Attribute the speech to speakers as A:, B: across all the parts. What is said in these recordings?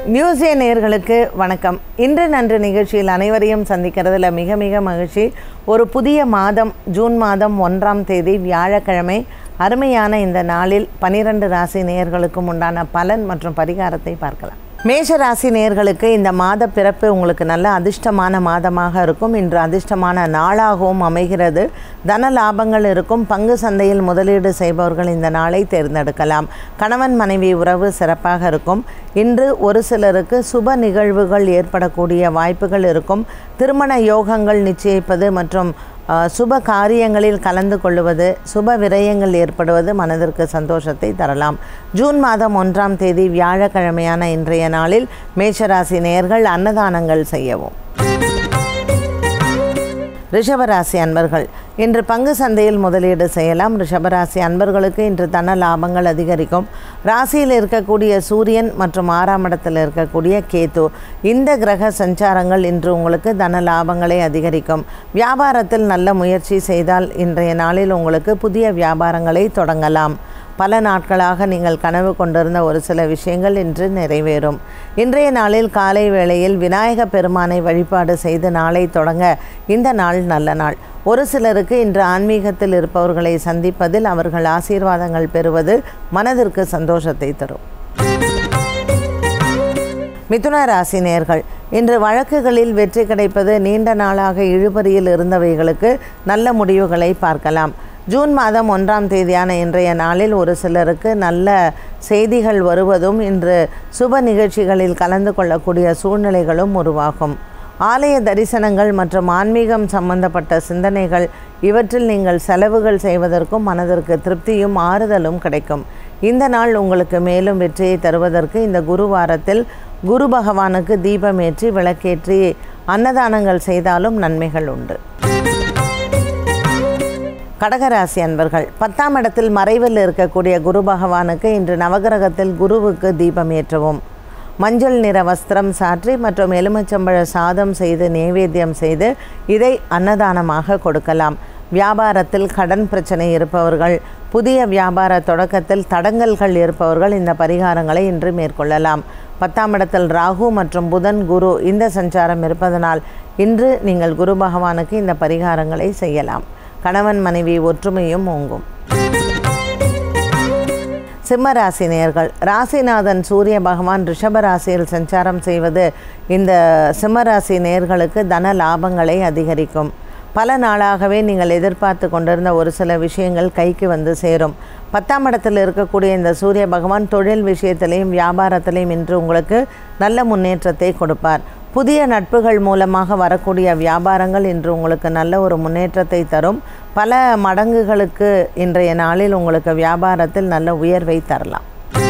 A: நியூஸே நேயர்களுக்கு வணக்கம் இன்று நன்று நிகழ்ச்சியில் அனைவரையும் சந்திக்கிறதுல மிக மிக மகிழ்ச்சி ஒரு புதிய மாதம் ஜூன் மாதம் ஒன்றாம் தேதி வியாழக்கிழமை அருமையான இந்த நாளில் பனிரெண்டு ராசி நேயர்களுக்கும் உண்டான பலன் மற்றும் பரிகாரத்தை பார்க்கலாம் மேஷ ராசி நேயர்களுக்கு இந்த மாத பிறப்பு உங்களுக்கு நல்ல அதிர்ஷ்டமான மாதமாக இருக்கும் இன்று அதிர்ஷ்டமான நாளாகவும் அமைகிறது தன லாபங்கள் இருக்கும் பங்கு சந்தையில் முதலீடு செய்பவர்கள் இந்த நாளை தேர்ந்தெடுக்கலாம் கணவன் மனைவி உறவு சிறப்பாக இருக்கும் இன்று ஒரு சிலருக்கு சுப நிகழ்வுகள் ஏற்படக்கூடிய வாய்ப்புகள் இருக்கும் திருமண யோகங்கள் நிச்சயிப்பது மற்றும் அஹ், சுப காரியங்களில் கலந்து கொள்வது சுப விரயங்கள் ஏற்படுவது மனதிற்கு சந்தோஷத்தை தரலாம் ஜூன் மாதம் ஒன்றாம் தேதி வியாழக்கிழமையான இன்றைய நாளில் மேஷராசி நேயர்கள் அன்னதானங்கள் செய்யவும் ரிஷபராசி அன்பர்கள் இன்று பங்கு சந்தையில் முதலீடு செய்யலாம் ரிஷபராசி அன்பர்களுக்கு இன்று தன லாபங்கள் அதிகரிக்கும் ராசியில் இருக்கக்கூடிய சூரியன் மற்றும் ஆறாம் இடத்தில் இருக்கக்கூடிய கேது இந்த கிரக சஞ்சாரங்கள் இன்று உங்களுக்கு தன லாபங்களை அதிகரிக்கும் வியாபாரத்தில் நல்ல முயற்சி செய்தால் இன்றைய நாளில் உங்களுக்கு புதிய வியாபாரங்களை தொடங்கலாம் பல நாட்களாக நீங்கள் கனவு கொண்டிருந்த ஒரு சில விஷயங்கள் இன்று நிறைவேறும் இன்றைய நாளில் காலை வேளையில் விநாயக பெருமானை வழிபாடு செய்து நாளை தொடங்க இந்த நாள் நல்ல நாள் ஒரு சிலருக்கு இன்று ஆன்மீகத்தில் இருப்பவர்களை சந்திப்பதில் அவர்கள் ஆசீர்வாதங்கள் பெறுவது மனதிற்கு சந்தோஷத்தை தரும் மிதுன ராசி நேர்கள் இன்று வழக்குகளில் வெற்றி கிடைப்பது நீண்ட நாளாக இழுபறியில் இருந்தவைகளுக்கு நல்ல முடிவுகளை பார்க்கலாம் ஜூன் மாதம் ஒன்றாம் தேதியான இன்றைய நாளில் ஒரு சிலருக்கு நல்ல செய்திகள் வருவதும் இன்று சுப நிகழ்ச்சிகளில் கலந்து கொள்ளக்கூடிய சூழ்நிலைகளும் உருவாகும் ஆலய தரிசனங்கள் மற்றும் ஆன்மீகம் சம்பந்தப்பட்ட சிந்தனைகள் இவற்றில் நீங்கள் செலவுகள் செய்வதற்கும் மனதிற்கு திருப்தியும் ஆறுதலும் கிடைக்கும் இந்த நாள் உங்களுக்கு மேலும் வெற்றியை தருவதற்கு இந்த குரு வாரத்தில் குரு பகவானுக்கு தீபமேற்றி விளக்கேற்றி அன்னதானங்கள் செய்தாலும் நன்மைகள் உண்டு கடகராசி அன்பர்கள் பத்தாம் இடத்தில் மறைவில் இருக்கக்கூடிய குரு பகவானுக்கு இன்று நவகிரகத்தில் குருவுக்கு தீபம் ஏற்றவும் மஞ்சள் நிற வஸ்திரம் சாற்றி மற்றும் எலுமிச்சம்பழ சாதம் செய்து நைவேத்தியம் செய்து இதை அன்னதானமாக கொடுக்கலாம் வியாபாரத்தில் கடன் பிரச்சனை இருப்பவர்கள் புதிய வியாபார தொடக்கத்தில் தடங்கல்கள் இருப்பவர்கள் இந்த பரிகாரங்களை இன்று மேற்கொள்ளலாம் பத்தாம் இடத்தில் ராகு மற்றும் புதன் குரு இந்த சஞ்சாரம் இருப்பதனால் இன்று நீங்கள் குரு பகவானுக்கு இந்த பரிகாரங்களை செய்யலாம் கணவன் மனைவி ஒற்றுமையும் ஓங்கும் சிம்ம ராசி நேயர்கள் ராசிநாதன் சூரிய பகவான் ரிஷப ராசியில் சஞ்சாரம் செய்வது இந்த சிம்ம ராசி நேயர்களுக்கு தன லாபங்களை அதிகரிக்கும் பல நாளாகவே நீங்கள் எதிர்பார்த்து கொண்டிருந்த ஒரு சில விஷயங்கள் கைக்கு வந்து சேரும் பத்தாம் இடத்தில் இருக்கக்கூடிய இந்த சூரிய பகவான் தொழில் விஷயத்திலையும் வியாபாரத்திலையும் இன்று உங்களுக்கு நல்ல முன்னேற்றத்தை கொடுப்பார் புதிய நட்புகள் மூலமாக வரக்கூடிய வியாபாரங்கள் இன்று உங்களுக்கு நல்ல ஒரு முன்னேற்றத்தை தரும் பல மடங்குகளுக்கு இன்றைய நாளில் உங்களுக்கு வியாபாரத்தில் நல்ல உயர்வை தரலாம்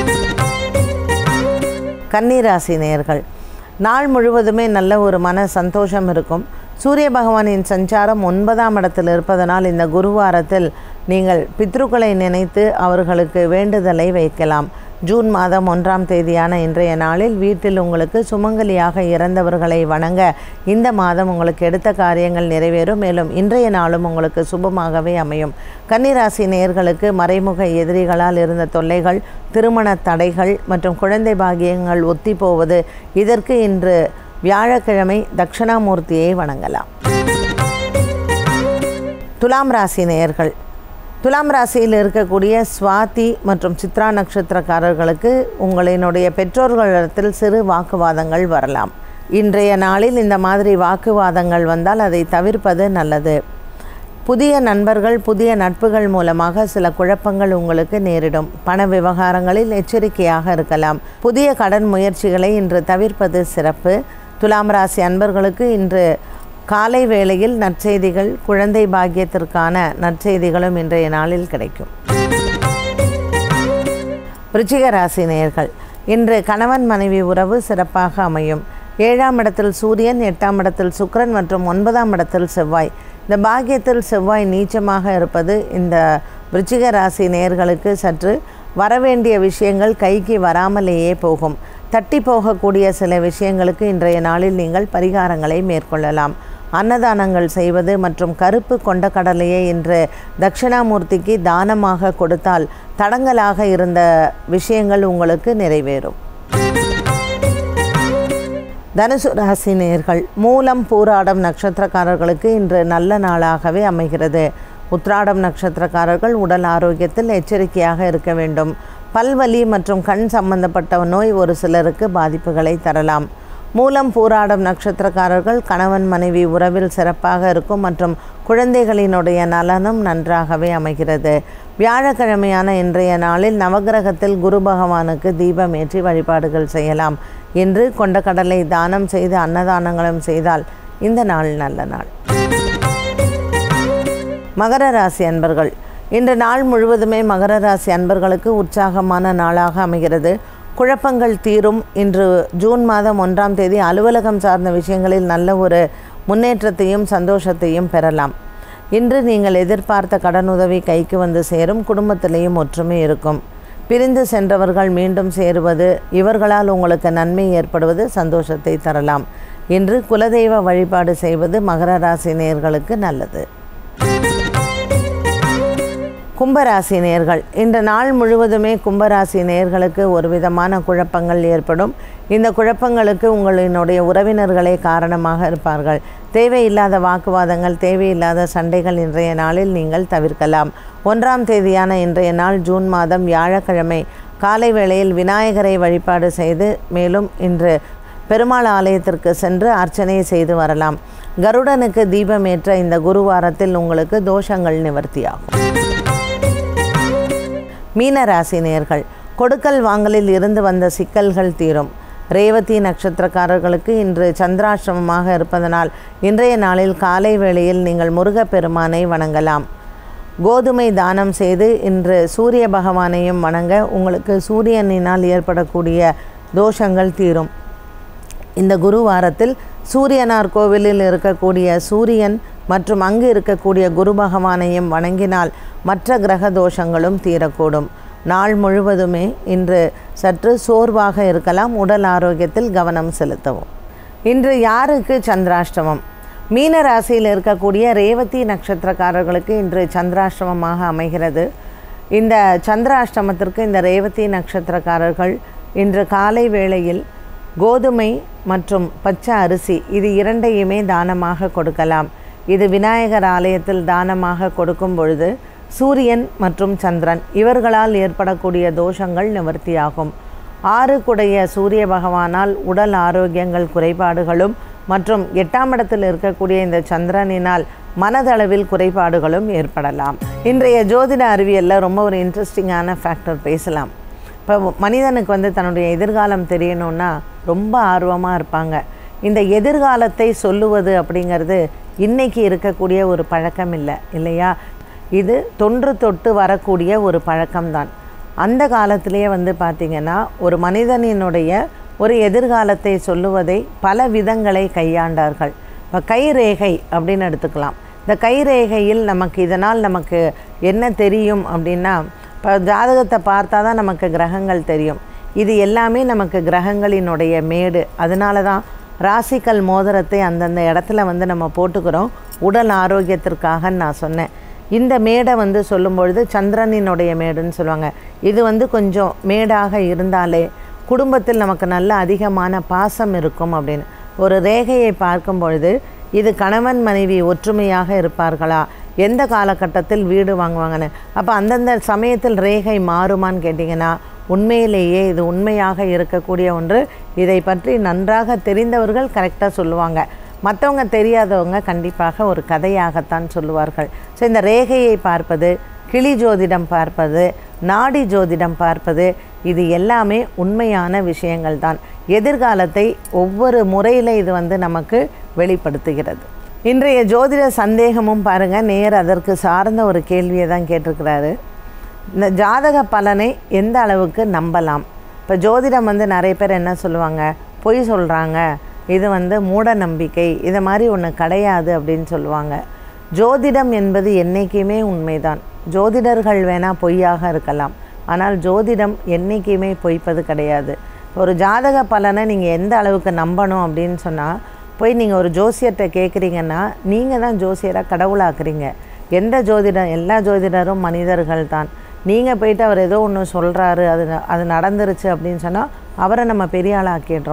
A: கன்னிராசி நேயர்கள் நாள் முழுவதுமே நல்ல ஒரு மன சந்தோஷம் இருக்கும் சூரிய பகவானின் சஞ்சாரம் ஒன்பதாம் இடத்தில் இருப்பதனால் இந்த குருவாரத்தில் நீங்கள் பித்ருக்களை நினைத்து அவர்களுக்கு வேண்டுதலை வைக்கலாம் ஜூன் மாதம் ஒன்றாம் தேதியான இன்றைய நாளில் வீட்டில் உங்களுக்கு சுமங்கலியாக இறந்தவர்களை வணங்க இந்த மாதம் உங்களுக்கு எடுத்த காரியங்கள் நிறைவேறும் மேலும் இன்றைய நாளும் உங்களுக்கு சுபமாகவே அமையும் கன்னிராசி நேயர்களுக்கு மறைமுக எதிரிகளால் இருந்த தொல்லைகள் திருமண தடைகள் மற்றும் குழந்தை பாகியங்கள் ஒத்தி போவது இதற்கு இன்று வியாழக்கிழமை தட்சிணாமூர்த்தியை வணங்கலாம் துலாம் ராசி நேயர்கள் துலாம் ராசியில் இருக்கக்கூடிய சுவாதி மற்றும் சித்ரா நட்சத்திரக்காரர்களுக்கு உங்களினுடைய பெற்றோர்களிடத்தில் சிறு வாக்குவாதங்கள் வரலாம் இன்றைய நாளில் இந்த மாதிரி வாக்குவாதங்கள் வந்தால் அதை தவிர்ப்பது நல்லது புதிய நண்பர்கள் புதிய நட்புகள் மூலமாக சில குழப்பங்கள் உங்களுக்கு நேரிடும் பண விவகாரங்களில் எச்சரிக்கையாக இருக்கலாம் புதிய கடன் முயற்சிகளை இன்று தவிர்ப்பது சிறப்பு துலாம் ராசி அன்பர்களுக்கு இன்று காலை வேளையில் நற்செய்திகள் குழந்தை பாக்கியத்திற்கான நற்செய்திகளும் இன்றைய நாளில் கிடைக்கும் விருச்சிக ராசி நேயர்கள் இன்று கணவன் மனைவி உறவு சிறப்பாக அமையும் ஏழாம் இடத்தில் சூரியன் எட்டாம் இடத்தில் சுக்கிரன் மற்றும் ஒன்பதாம் இடத்தில் செவ்வாய் இந்த பாக்கியத்தில் செவ்வாய் நீச்சமாக இருப்பது இந்த விருச்சிக ராசி நேயர்களுக்கு சற்று வரவேண்டிய விஷயங்கள் கைக்கு வராமலேயே போகும் தட்டி போகக்கூடிய சில விஷயங்களுக்கு இன்றைய நாளில் நீங்கள் பரிகாரங்களை மேற்கொள்ளலாம் அன்னதானங்கள் செய்வது மற்றும் கருப்பு கொண்ட கடலையை இன்று தட்சிணாமூர்த்திக்கு தானமாக கொடுத்தால் தடங்கலாக இருந்த விஷயங்கள் உங்களுக்கு நிறைவேறும் தனுசு ராசி நேர்கள் மூலம் பூராடம் நட்சத்திரக்காரர்களுக்கு இன்று நல்ல நாளாகவே அமைகிறது உத்ராடம் நட்சத்திரக்காரர்கள் உடல் ஆரோக்கியத்தில் எச்சரிக்கையாக இருக்க வேண்டும் பல்வலி மற்றும் கண் சம்பந்தப்பட்ட நோய் ஒரு சிலருக்கு பாதிப்புகளை தரலாம் மூலம் பூராடம் நட்சத்திரக்காரர்கள் கணவன் மனைவி உறவில் சிறப்பாக இருக்கும் மற்றும் குழந்தைகளினுடைய நலனும் நன்றாகவே அமைகிறது வியாழக்கிழமையான இன்றைய நாளில் நவகிரகத்தில் குரு பகவானுக்கு தீபம் ஏற்றி வழிபாடுகள் செய்யலாம் இன்று கொண்டக்கடலை தானம் செய்து அன்னதானங்களும் செய்தால் இந்த நாள் நல்ல நாள் மகர ராசி அன்பர்கள் இன்று நாள் முழுவதுமே மகர ராசி அன்பர்களுக்கு உற்சாகமான நாளாக அமைகிறது குழப்பங்கள் தீரும் இன்று ஜூன் மாதம் ஒன்றாம் தேதி அலுவலகம் சார்ந்த விஷயங்களில் நல்ல ஒரு முன்னேற்றத்தையும் சந்தோஷத்தையும் பெறலாம் இன்று நீங்கள் எதிர்பார்த்த கடனுதவி கைக்கு வந்து சேரும் குடும்பத்திலேயும் ஒற்றுமை இருக்கும் பிரிந்து சென்றவர்கள் மீண்டும் சேருவது இவர்களால் உங்களுக்கு நன்மை ஏற்படுவது சந்தோஷத்தை தரலாம் இன்று குலதெய்வ வழிபாடு செய்வது மகர ராசி நேயர்களுக்கு நல்லது கும்பராசி நேர்கள் இந்த நாள் முழுவதுமே கும்பராசி நேர்களுக்கு ஒரு விதமான குழப்பங்கள் ஏற்படும் இந்த குழப்பங்களுக்கு உங்களினுடைய உறவினர்களே காரணமாக இருப்பார்கள் தேவையில்லாத வாக்குவாதங்கள் தேவையில்லாத சண்டைகள் இன்றைய நாளில் நீங்கள் தவிர்க்கலாம் ஒன்றாம் தேதியான இன்றைய நாள் ஜூன் மாதம் வியாழக்கிழமை காலை வேளையில் விநாயகரை வழிபாடு செய்து மேலும் இன்று பெருமாள் ஆலயத்திற்கு சென்று அர்ச்சனை செய்து வரலாம் கருடனுக்கு தீபமேற்ற இந்த குருவாரத்தில் உங்களுக்கு தோஷங்கள் நிவர்த்தியாகும் மீனராசி நேர்கள் கொடுக்கல் வாங்கலில் இருந்து வந்த சிக்கல்கள் தீரும் ரேவதி நட்சத்திரக்காரர்களுக்கு இன்று சந்திராசிரமமாக இருப்பதனால் இன்றைய நாளில் காலை வேளையில் நீங்கள் முருகப்பெருமானை வணங்கலாம் கோதுமை தானம் செய்து இன்று சூரிய பகவானையும் வணங்க உங்களுக்கு சூரியனினால் ஏற்படக்கூடிய தோஷங்கள் தீரும் இந்த குருவாரத்தில் சூரியனார் கோவிலில் இருக்கக்கூடிய சூரியன் மற்றும் அங்கு இருக்கக்கூடிய குரு பகவானையும் வணங்கினால் மற்ற கிரக தோஷங்களும் தீரக்கூடும் நாள் முழுவதுமே இன்று சற்று சோர்வாக இருக்கலாம் உடல் ஆரோக்கியத்தில் கவனம் செலுத்தவும் இன்று யாருக்கு சந்திராஷ்டமம் மீன ராசியில் இருக்கக்கூடிய ரேவதி நட்சத்திரக்காரர்களுக்கு இன்று சந்திராஷ்டமமாக அமைகிறது இந்த சந்திராஷ்டமத்திற்கு இந்த ரேவதி நட்சத்திரக்காரர்கள் இன்று காலை வேளையில் கோதுமை மற்றும் பச்சை அரிசி இது இரண்டையுமே தானமாக கொடுக்கலாம் இது விநாயகர் ஆலயத்தில் தானமாக கொடுக்கும் பொழுது சூரியன் மற்றும் சந்திரன் இவர்களால் ஏற்படக்கூடிய தோஷங்கள் நிவர்த்தியாகும் ஆறுக்குடைய சூரிய பகவானால் உடல் ஆரோக்கியங்கள் குறைபாடுகளும் மற்றும் எட்டாம் இடத்தில் இருக்கக்கூடிய இந்த சந்திரனினால் மனதளவில் குறைபாடுகளும் ஏற்படலாம் இன்றைய ஜோதிட அறிவியலில் ரொம்ப ஒரு இன்ட்ரெஸ்டிங்கான ஃபேக்டர் பேசலாம் இப்போ மனிதனுக்கு வந்து தன்னுடைய எதிர்காலம் தெரியணும்னா ரொம்ப ஆர்வமாக இருப்பாங்க இந்த எதிர்காலத்தை சொல்லுவது அப்படிங்கிறது இன்னைக்கு இருக்கக்கூடிய ஒரு பழக்கம் இல்லை இல்லையா இது தொன்று தொட்டு வரக்கூடிய ஒரு பழக்கம்தான் அந்த காலத்திலேயே வந்து பார்த்திங்கன்னா ஒரு மனிதனினுடைய ஒரு எதிர்காலத்தை சொல்லுவதை பல விதங்களை கையாண்டார்கள் இப்போ கைரேகை அப்படின்னு எடுத்துக்கலாம் இந்த கைரேகையில் நமக்கு இதனால் நமக்கு என்ன தெரியும் அப்படின்னா இப்போ ஜாதகத்தை பார்த்தா தான் நமக்கு கிரகங்கள் தெரியும் இது எல்லாமே நமக்கு கிரகங்களினுடைய மேடு அதனால தான் ராசிக்கல் மோதிரத்தை அந்தந்த இடத்துல வந்து நம்ம போட்டுக்கிறோம் உடல் ஆரோக்கியத்திற்காக நான் சொன்னேன் இந்த மேடை வந்து சொல்லும் பொழுது சந்திரனினுடைய மேடுன்னு சொல்லுவாங்க இது வந்து கொஞ்சம் மேடாக இருந்தாலே குடும்பத்தில் நமக்கு நல்ல அதிகமான பாசம் இருக்கும் அப்படின்னு ஒரு ரேகையை பார்க்கும் பொழுது இது கணவன் மனைவி ஒற்றுமையாக இருப்பார்களா எந்த காலகட்டத்தில் வீடு வாங்குவாங்கன்னு அப்போ அந்தந்த சமயத்தில் ரேகை மாறுமான்னு கேட்டிங்கன்னா உண்மையிலேயே இது உண்மையாக இருக்கக்கூடிய ஒன்று இதை பற்றி நன்றாக தெரிந்தவர்கள் கரெக்டாக சொல்லுவாங்க மற்றவங்க தெரியாதவங்க கண்டிப்பாக ஒரு கதையாகத்தான் சொல்லுவார்கள் ஸோ இந்த ரேகையை பார்ப்பது கிளி ஜோதிடம் பார்ப்பது நாடி ஜோதிடம் பார்ப்பது இது எல்லாமே உண்மையான விஷயங்கள் தான் எதிர்காலத்தை ஒவ்வொரு முறையில் இது வந்து நமக்கு வெளிப்படுத்துகிறது இன்றைய ஜோதிட சந்தேகமும் பாருங்கள் நேர் அதற்கு சார்ந்த ஒரு கேள்வியை தான் கேட்டிருக்கிறாரு இந்த ஜாதக பலனை எந்த அளவுக்கு நம்பலாம் இப்போ ஜோதிடம் வந்து நிறைய பேர் என்ன சொல்லுவாங்க பொய் சொல்கிறாங்க இது வந்து மூட நம்பிக்கை இது மாதிரி ஒன்று கிடையாது அப்படின்னு சொல்லுவாங்க ஜோதிடம் என்பது என்றைக்குமே உண்மைதான் ஜோதிடர்கள் வேணால் பொய்யாக இருக்கலாம் ஆனால் ஜோதிடம் என்றைக்குமே பொய்ப்பது கிடையாது ஒரு ஜாதக பலனை நீங்கள் எந்த அளவுக்கு நம்பணும் அப்படின்னு சொன்னால் போய் நீங்கள் ஒரு ஜோசியர்கிட்ட கேட்குறீங்கன்னா நீங்கள் தான் ஜோசியராக கடவுளாக்குறீங்க எந்த ஜோதிடம் எல்லா ஜோதிடரும் மனிதர்கள் தான் நீங்கள் போயிட்டு அவர் ஏதோ ஒன்று சொல்கிறாரு அது ந- அது நடந்துருச்சு அப்படின்னு சொன்னால் அவரை நம்ம பெரிய ஆளாக்கிடுறோம்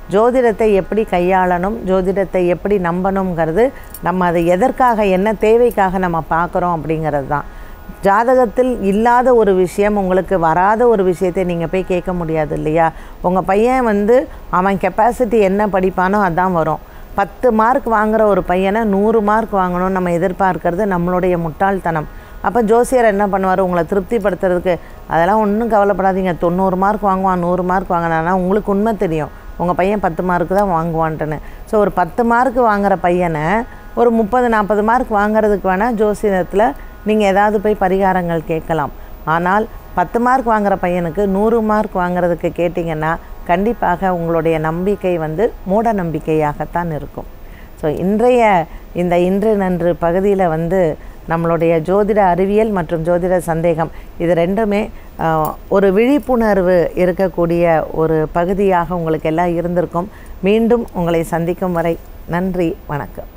A: ஜோதிடத்தை எப்படி கையாளணும் ஜோதிடத்தை எப்படி நம்பணுங்கிறது நம்ம அதை எதற்காக என்ன தேவைக்காக நம்ம பார்க்குறோம் அப்படிங்கிறது தான் ஜாதகத்தில் இல்லாத ஒரு விஷயம் உங்களுக்கு வராத ஒரு விஷயத்தை நீங்கள் போய் கேட்க முடியாது இல்லையா உங்கள் பையன் வந்து அவன் கெப்பாசிட்டி என்ன படிப்பானோ அதான் வரும் பத்து மார்க் வாங்குற ஒரு பையனை நூறு மார்க் வாங்கணும்னு நம்ம எதிர்பார்க்கறது நம்மளுடைய முட்டாள்தனம் அப்போ ஜோசியர் என்ன பண்ணுவார் உங்களை திருப்திப்படுத்துறதுக்கு அதெல்லாம் ஒன்றும் கவலைப்படாதீங்க தொண்ணூறு மார்க் வாங்குவான் நூறு மார்க் வாங்கினானா உங்களுக்கு உண்மை தெரியும் உங்கள் பையன் பத்து மார்க்கு தான் வாங்குவான்ட்டுன்னு ஸோ ஒரு பத்து மார்க் வாங்குற பையனை ஒரு முப்பது நாற்பது மார்க் வாங்குறதுக்கு வேணால் ஜோசியத்தில் நீங்கள் ஏதாவது போய் பரிகாரங்கள் கேட்கலாம் ஆனால் பத்து மார்க் வாங்குற பையனுக்கு நூறு மார்க் வாங்குறதுக்கு கேட்டிங்கன்னா கண்டிப்பாக உங்களுடைய நம்பிக்கை வந்து மூட நம்பிக்கையாகத்தான் இருக்கும் ஸோ இன்றைய இந்த இன்று நன்று பகுதியில் வந்து நம்மளுடைய ஜோதிட அறிவியல் மற்றும் ஜோதிட சந்தேகம் இது ரெண்டுமே ஆஹ், ஒரு விழிப்புணர்வு இருக்கக்கூடிய ஒரு பகுதியாக உங்களுக்கு எல்லாம் இருந்திருக்கும் மீண்டும் உங்களை சந்திக்கும் வரை நன்றி வணக்கம்